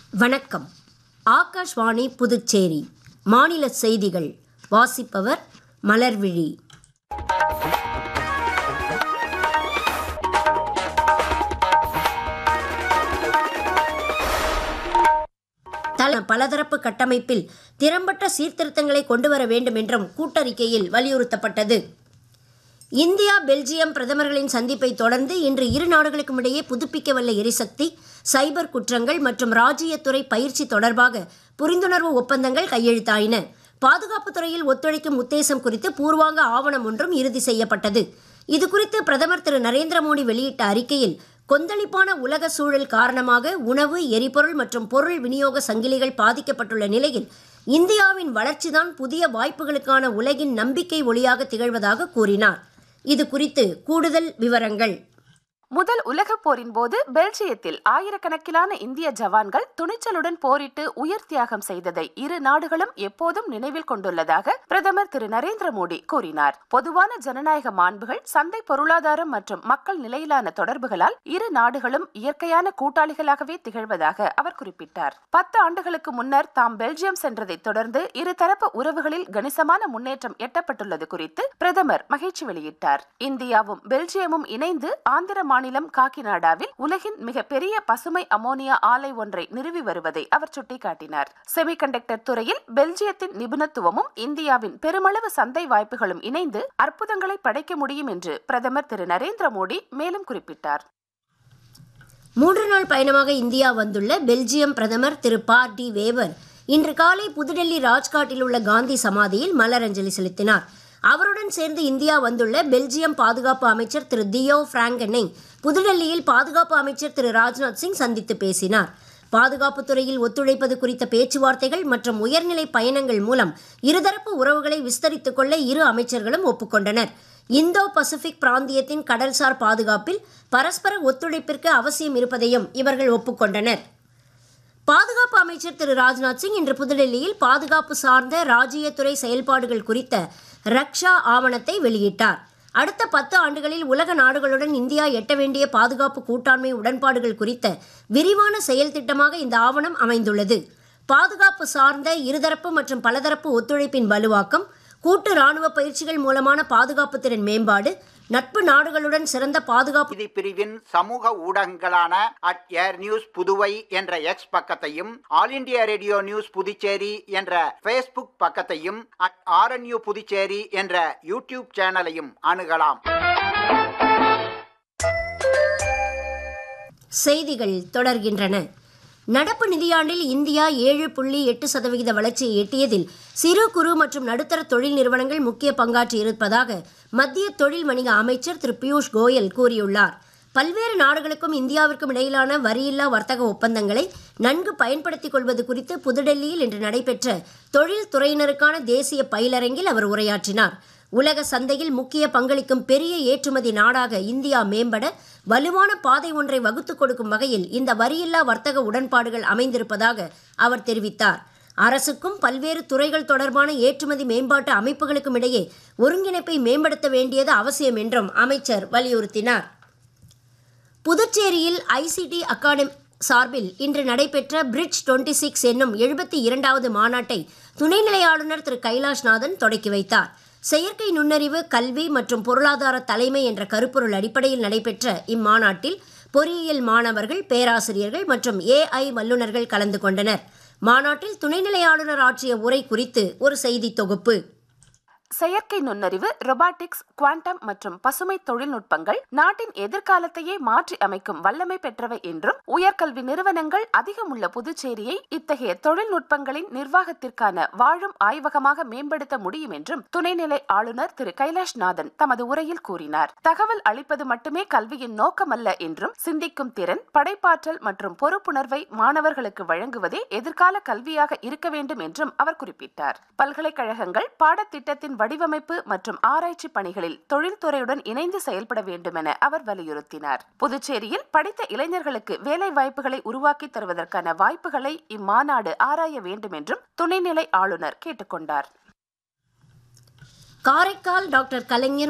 வணக்கம் ஆகாஷ்வாணி புதுச்சேரி மாநில செய்திகள் வாசிப்பவர் மலர்விழி தல பலதரப்பு கட்டமைப்பில் திறம்பட்ட சீர்திருத்தங்களை கொண்டுவர வேண்டும் என்றும் கூட்டறிக்கையில் வலியுறுத்தப்பட்டது இந்தியா பெல்ஜியம் பிரதமர்களின் சந்திப்பை தொடர்ந்து இன்று இரு நாடுகளுக்கும் இடையே புதுப்பிக்கவல்ல எரிசக்தி சைபர் குற்றங்கள் மற்றும் ராஜ்ஜியத்துறை பயிற்சி தொடர்பாக புரிந்துணர்வு ஒப்பந்தங்கள் கையெழுத்தாயின பாதுகாப்புத் துறையில் ஒத்துழைக்கும் உத்தேசம் குறித்து பூர்வாங்க ஆவணம் ஒன்றும் இறுதி செய்யப்பட்டது இது குறித்து பிரதமர் திரு நரேந்திர மோடி வெளியிட்ட அறிக்கையில் கொந்தளிப்பான உலக சூழல் காரணமாக உணவு எரிபொருள் மற்றும் பொருள் விநியோக சங்கிலிகள் பாதிக்கப்பட்டுள்ள நிலையில் இந்தியாவின் வளர்ச்சிதான் புதிய வாய்ப்புகளுக்கான உலகின் நம்பிக்கை ஒளியாக திகழ்வதாக கூறினார் இது குறித்து கூடுதல் விவரங்கள் முதல் உலகப் போரின் போது பெல்ஜியத்தில் ஆயிரக்கணக்கிலான இந்திய ஜவான்கள் துணிச்சலுடன் போரிட்டு உயிர் தியாகம் செய்ததை இரு நாடுகளும் எப்போதும் நினைவில் கொண்டுள்ளதாக பிரதமர் திரு நரேந்திர மோடி கூறினார் பொதுவான ஜனநாயக மாண்புகள் சந்தை பொருளாதாரம் மற்றும் மக்கள் நிலையிலான தொடர்புகளால் இரு நாடுகளும் இயற்கையான கூட்டாளிகளாகவே திகழ்வதாக அவர் குறிப்பிட்டார் பத்து ஆண்டுகளுக்கு முன்னர் தாம் பெல்ஜியம் சென்றதைத் தொடர்ந்து இருதரப்பு உறவுகளில் கணிசமான முன்னேற்றம் எட்டப்பட்டுள்ளது குறித்து பிரதமர் மகிழ்ச்சி வெளியிட்டார் இந்தியாவும் பெல்ஜியமும் இணைந்து ஆந்திர மாநிலம் காக்கிநாடாவில் உலகின் மிகப்பெரிய பசுமை அமோனியா ஆலை ஒன்றை நிறுவி வருவதை அவர் சுட்டிக்காட்டினார் செமிகண்டக்டர் துறையில் பெல்ஜியத்தின் நிபுணத்துவமும் இந்தியாவின் பெருமளவு சந்தை வாய்ப்புகளும் இணைந்து அற்புதங்களை படைக்க முடியும் என்று பிரதமர் திரு நரேந்திர மோடி மேலும் குறிப்பிட்டார் மூன்று நாள் பயணமாக இந்தியா வந்துள்ள பெல்ஜியம் பிரதமர் திரு பார் டி வேவர் இன்று காலை புதுடெல்லி ராஜ்காட்டில் உள்ள காந்தி சமாதியில் மலரஞ்சலி செலுத்தினார் அவருடன் சேர்ந்து இந்தியா வந்துள்ள பெல்ஜியம் பாதுகாப்பு அமைச்சர் திரு தியோ பிராங்கனை புதுடெல்லியில் பாதுகாப்பு அமைச்சர் திரு ராஜ்நாத் சிங் சந்தித்து பேசினார் பாதுகாப்பு துறையில் ஒத்துழைப்பது குறித்த பேச்சுவார்த்தைகள் மற்றும் உயர்நிலை பயணங்கள் மூலம் இருதரப்பு உறவுகளை விஸ்தரித்துக் கொள்ள இரு அமைச்சர்களும் ஒப்புக்கொண்டனர் இந்தோ பசிபிக் பிராந்தியத்தின் கடல்சார் பாதுகாப்பில் பரஸ்பர ஒத்துழைப்பிற்கு அவசியம் இருப்பதையும் இவர்கள் ஒப்புக்கொண்டனர் பாதுகாப்பு அமைச்சர் திரு ராஜ்நாத் சிங் இன்று புதுடெல்லியில் பாதுகாப்பு சார்ந்த ராஜ்ஜியத்துறை செயல்பாடுகள் குறித்த ரக்ஷா ஆவணத்தை வெளியிட்டார் அடுத்த பத்து ஆண்டுகளில் உலக நாடுகளுடன் இந்தியா எட்ட வேண்டிய பாதுகாப்பு கூட்டாண்மை உடன்பாடுகள் குறித்த விரிவான செயல் திட்டமாக இந்த ஆவணம் அமைந்துள்ளது பாதுகாப்பு சார்ந்த இருதரப்பு மற்றும் பலதரப்பு ஒத்துழைப்பின் வலுவாக்கம் கூட்டு ராணுவ பயிற்சிகள் மூலமான பாதுகாப்பு திறன் மேம்பாடு நட்பு நாடுகளுடன் சிறந்த பாதுகாப்பு செய்தி பிரிவின் சமூக ஊடகங்களான அட் ஏர் நியூஸ் புதுவை என்ற எக்ஸ் பக்கத்தையும் all India radio news Puducherry என்ற ஃபேஸ்புக் பக்கத்தையும் அட் ஆர்என்யூ புதுச்சேரி என்ற யூடியூப் சேனலையும் அணுகலாம் செய்திகள் தொடர்கின்றன நடப்பு நிதியாண்டில் இந்தியா ஏழு புள்ளி எட்டு சதவிகித வளர்ச்சியை எட்டியதில் சிறு குறு மற்றும் நடுத்தர தொழில் நிறுவனங்கள் முக்கிய பங்காற்றி இருப்பதாக மத்திய தொழில் வணிக அமைச்சர் திரு பியூஷ் கோயல் கூறியுள்ளார் பல்வேறு நாடுகளுக்கும் இந்தியாவிற்கும் இடையிலான வரியில்லா வர்த்தக ஒப்பந்தங்களை நன்கு பயன்படுத்திக் கொள்வது குறித்து புதுடெல்லியில் இன்று நடைபெற்ற தொழில் துறையினருக்கான தேசிய பயிலரங்கில் அவர் உரையாற்றினார் உலக சந்தையில் முக்கிய பங்களிக்கும் பெரிய ஏற்றுமதி நாடாக இந்தியா மேம்பட வலுவான பாதை ஒன்றை வகுத்துக் கொடுக்கும் வகையில் இந்த வரியில்லா வர்த்தக உடன்பாடுகள் அமைந்திருப்பதாக அவர் தெரிவித்தார் அரசுக்கும் பல்வேறு துறைகள் தொடர்பான ஏற்றுமதி மேம்பாட்டு அமைப்புகளுக்கும் இடையே ஒருங்கிணைப்பை மேம்படுத்த வேண்டியது அவசியம் என்றும் அமைச்சர் வலியுறுத்தினார் புதுச்சேரியில் ஐசிடி அகாடமி சார்பில் இன்று நடைபெற்ற பிரிட்ஜ் டுவெண்ட்டி சிக்ஸ் என்னும் எழுபத்தி இரண்டாவது மாநாட்டை துணைநிலை ஆளுநர் திரு கைலாஷ்நாதன் தொடக்கி வைத்தார் செயற்கை நுண்ணறிவு கல்வி மற்றும் பொருளாதார தலைமை என்ற கருப்பொருள் அடிப்படையில் நடைபெற்ற இம்மாநாட்டில் பொறியியல் மாணவர்கள் பேராசிரியர்கள் மற்றும் ஏஐ வல்லுநர்கள் கலந்து கொண்டனர் மாநாட்டில் துணைநிலை ஆளுநர் ஆற்றிய உரை குறித்து ஒரு செய்தி தொகுப்பு செயற்கை நுண்ணறிவு ரொபாட்டிக்ஸ் குவாண்டம் மற்றும் பசுமை தொழில்நுட்பங்கள் நாட்டின் எதிர்காலத்தையே மாற்றி அமைக்கும் வல்லமை பெற்றவை என்றும் உயர்கல்வி நிறுவனங்கள் அதிகம் உள்ள புதுச்சேரியை இத்தகைய தொழில்நுட்பங்களின் நிர்வாகத்திற்கான வாழும் ஆய்வகமாக மேம்படுத்த முடியும் என்றும் துணைநிலை ஆளுநர் திரு கைலாஷ்நாதன் தமது உரையில் கூறினார் தகவல் அளிப்பது மட்டுமே கல்வியின் நோக்கமல்ல என்றும் சிந்திக்கும் திறன் படைப்பாற்றல் மற்றும் பொறுப்புணர்வை மாணவர்களுக்கு வழங்குவதே எதிர்கால கல்வியாக இருக்க வேண்டும் என்றும் அவர் குறிப்பிட்டார் பல்கலைக்கழகங்கள் பாடத்திட்டத்தின் வடிவமைப்பு மற்றும் ஆராய்ச்சி பணிகளில் தொழில்துறையுடன் இணைந்து செயல்பட வேண்டும் என அவர் வலியுறுத்தினார் புதுச்சேரியில் படித்த இளைஞர்களுக்கு வேலை வாய்ப்புகளை உருவாக்கி தருவதற்கான வாய்ப்புகளை இம்மாநாடு ஆராய வேண்டும் என்றும் துணைநிலை ஆளுநர் கேட்டுக்கொண்டார் காரைக்கால் டாக்டர் கலைஞர்